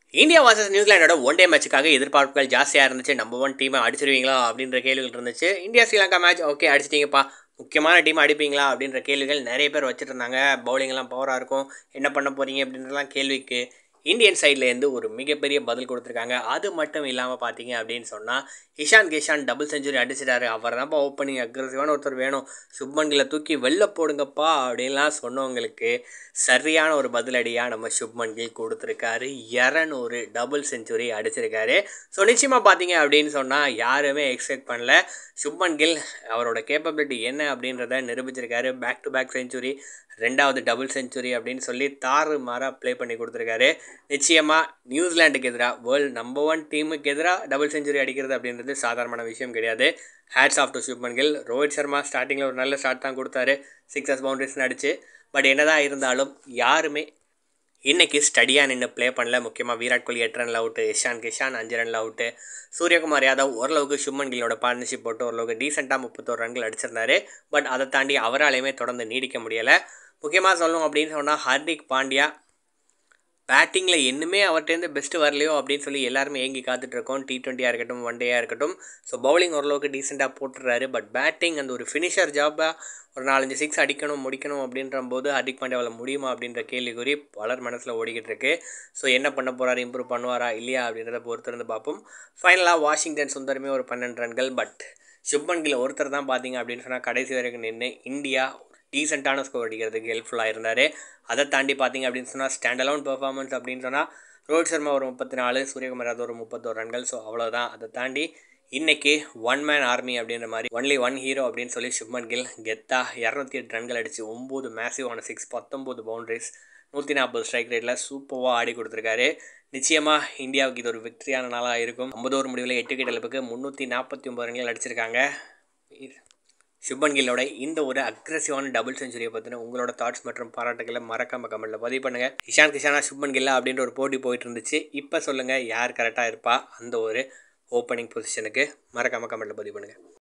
India versus நியூசிலாண்டோட one day மேட்சுக்காக எதிர்பார்ப்புகள் ஜாஸ்தியாக இருந்துச்சு நம்பர் ஒன் டீமை அடிச்சிருவீங்களா அப்படின்ற கேள்விகள் இருந்துச்சு இந்தியா ஸ்ரீலங்கா மேட்ச் ஓகே அடிச்சிட்டிங்கப்பா முக்கியமான டீம் அடிப்பீங்களா அப்படின்ற கேள்விகள் நிறைய பேர் வச்சுட்டு இருந்தாங்க பவுலிங்லாம் பவராக இருக்கும் என்ன பண்ண போகிறீங்க அப்படின்றலாம் கேள்விக்கு இந்தியன் சைட்லேருந்து ஒரு மிகப்பெரிய பதில் கொடுத்துருக்காங்க அது மட்டும் இல்லாமல் பார்த்தீங்க அப்படின்னு சொன்னால் இஷான் கிஷான் டபுள் செஞ்சுரி அடிச்சிட்டாரு அவர் தான்ப்பா ஓப்பனிங் அக்ரஸிவான ஒருத்தர் வேணும் சுப்மன்கில தூக்கி வெளில போடுங்கப்பா அப்படின்லாம் சொன்னவங்களுக்கு சரியான ஒரு பதிலடியாக நம்ம சுப்மன் கில் கொடுத்துருக்காரு இரநூறு டபுள் செஞ்சுரி அடிச்சிருக்காரு ஸோ நிச்சயமாக பார்த்தீங்க அப்படின்னு சொன்னால் யாருமே எக்ஸ்பெக்ட் பண்ணல சுப்மன் கில் அவரோட கேப்பபிலிட்டி என்ன அப்படின்றத நிரூபிச்சிருக்காரு பேக் டு பேக் செஞ்சுரி ரெண்டாவது டபுள் செஞ்சுரி அப்படின்னு சொல்லி தாறு மாறாக ப்ளே பண்ணி கொடுத்துருக்காரு நிச்சயமாக நியூசிலாண்டுக்கு எதிராக வேர்ல்டு நம்பர் ஒன் டீமுக்கு எதிராக டபுள் செஞ்சுரி அடிக்கிறது அப்படின்றது சாதாரணமான விஷயம் கிடையாது hats off to Shubman Gill Rohit Sharma ஸ்டார்டிங்கில் ஒரு நல்ல ஸ்டார்ட் தான் கொடுத்தாரு சிக்ஸஸ் பவுண்டரிஸ்னு அடிச்சு பட் என்னதான் இருந்தாலும் யாருமே இன்றைக்கி ஸ்டடியாக நின்று ப்ளே பண்ணல முக்கியமாக விராட் கோலி எட்டு ரனில் அவுட்டு இஷான் கிஷான் அஞ்சு ரனில் அவுட்டு சூரியகுமார் யாதவ் ஓரளவுக்கு சுப்மன் கில்லோட பார்ட்னர்ஷிப் போட்டு ஓரளவுக்கு டீசெண்டாக முப்பத்தோரு ரன்கள் அடிச்சிருந்தாரு பட் அதை தாண்டி அவராலையுமே தொடர்ந்து நீடிக்க முடியலை முக்கியமாக சொல்லணும் அப்படின்னு சொன்னால் ஹார்திக் பாண்டியா பேட்டிங்கில் இன்னுமே அவர்கிட்டேருந்து பெஸ்ட்டு வரலையோ அப்படின்னு சொல்லி எல்லாருமே ஏங்கி காத்துட்ருக்கோம் டி ட்வெண்ட்டியாக இருக்கட்டும் ஒன் டேயாக இருக்கட்டும் ஸோ பவுலிங் ஓரளவுக்கு டீசெண்டாக போட்டுடுறாரு பட் பேட்டிங் அந்த ஒரு ஃபினிஷர் ஜாப்பாக ஒரு நாலஞ்சு சிக்ஸ் அடிக்கணும் முடிக்கணும் அப்படின்ற போது ஹர்திக் பாண்டியாவில் முடியுமா அப்படின்ற கேள்விக்குறி பலர் மனசில் ஓடிக்கிட்டு இருக்கு ஸோ என்ன பண்ண போகிறாரு இம்ப்ரூவ் பண்ணுவாரா இல்லையா அப்படின்றத பொறுத்திருந்து பார்ப்போம் ஃபைனலாக வாஷிங்டன் சுந்தரமே ஒரு பன்னெண்டு ரன்கள் பட் சுப்மன் கில் ஒருத்தர் தான் பார்த்தீங்க அப்படின்னு சொன்னால் கடைசி வரைக்கும் நின்று இந்தியா டீசெண்டான ஸ்கோர் அடிக்கிறதுக்கு ஹெல்ப்ஃபுல்லாக இருந்தார் அதை தாண்டி பார்த்தீங்க அப்படின்னு சொன்னால் ஸ்டாண்ட் அலோன் பெர்ஃபார்மன்ஸ் அப்படின்னு சொன்னால் ரோஹித் சர்மா ஒரு முப்பத்தி நாலு சூரியகுமார் அது ஒரு முப்பத்தோரு ரன்கள் ஸோ அவ்வளோதான் அதை தாண்டி இன்றைக்கி ஒன் மேன் ஆர்மி அப்படின்ற மாதிரி ஒன்லி ஒன் ஹீரோ அப்படின்னு சொல்லி சுப்மன் கில் கெத்தா இரநூத்தி எட்டு ரன்கள் அடித்து ஒம்பது மேசிவான சிக்ஸ் பத்தொம்போது பவுண்டரிஸ் நூற்றி நாற்பது ஸ்ட்ரைக் ரேட்டில் சூப்பராக ஆடி கொடுத்துருக்காரு நிச்சயமாக இந்தியாவுக்கு இது ஒரு விக்ட்ரியான நாளாக இருக்கும் ஐம்பது ஓவர் முடிவில் எட்டு விக்கெட் அளவுக்கு முந்நூற்றி நாற்பத்தி ஒம்பது ரன்கள் அடிச்சிருக்காங்க சுப்மன் கில்லோட இந்த ஒரு அக்ரெசிவான டபுள் செஞ்சுரியை பற்றின உங்களோட தாட்ஸ் மற்றும் பாராட்டுகளை மறக்காம கமெண்ட்டில் பதிவு பண்ணுங்கள் இஷான் கிஷானா சுப்மன் கில்லா அப்படின்ற ஒரு போட்டி போயிட்டு இருந்துச்சு இப்போ சொல்லுங்கள் யார் கரெக்டாக இருப்பா அந்த ஒரு ஓப்பனிங் பொசிஷனுக்கு மறக்காம கமெண்ட்டில் பதிவு பண்ணுங்கள்